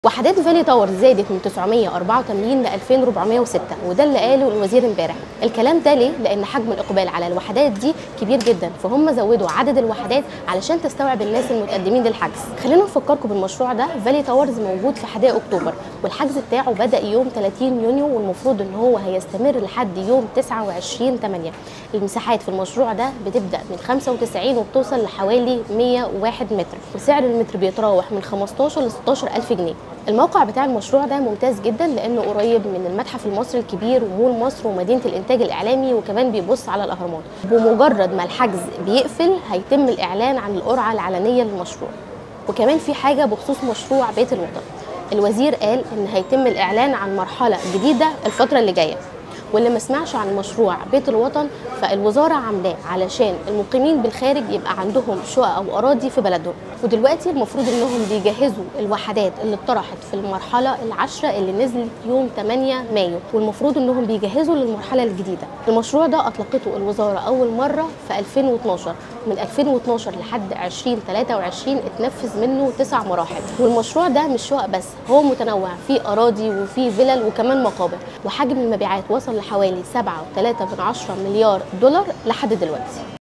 وحدات فالي تاور زادت من 984 ل 2406 وده اللي قاله الوزير امبارح الكلام ده ليه لان حجم الاقبال على الوحدات دي كبير جدا فهم زودوا عدد الوحدات علشان تستوعب الناس المتقدمين للحجز خلينا نفكركم بالمشروع ده فالي تاورز موجود في حدائق اكتوبر والحجز بتاعه بدا يوم 30 يونيو والمفروض ان هو هيستمر لحد يوم 29 8 المساحات في المشروع ده بتبدا من 95 وبتوصل لحوالي 101 متر وسعر المتر بيتراوح من 15 ل 16 الف جنيه الموقع بتاع المشروع ده ممتاز جدا لانه قريب من المتحف المصري الكبير ومول مصر ومدينه الانتاج الاعلامي وكمان بيبص على الاهرامات بمجرد ما الحجز بيقفل هيتم الاعلان عن القرعه العلنيه للمشروع وكمان في حاجه بخصوص مشروع بيت الوطن الوزير قال ان هيتم الاعلان عن مرحله جديده الفتره اللي جايه واللي ما سمعش عن مشروع بيت الوطن فالوزاره عاملاه علشان المقيمين بالخارج يبقى عندهم شقق او اراضي في بلدهم ودلوقتي المفروض انهم بيجهزوا الوحدات اللي اتطرحت في المرحله العاشره اللي نزلت يوم 8 مايو والمفروض انهم بيجهزوا للمرحله الجديده المشروع ده اطلقته الوزاره اول مره في 2012 من 2012 لحد 2023 اتنفذ منه تسع مراحل والمشروع ده مش شقق بس هو متنوع في اراضي وفي فلل وكمان مقابر وحجم المبيعات وصل لحوالي 7.3 مليار دولار لحد دلوقتي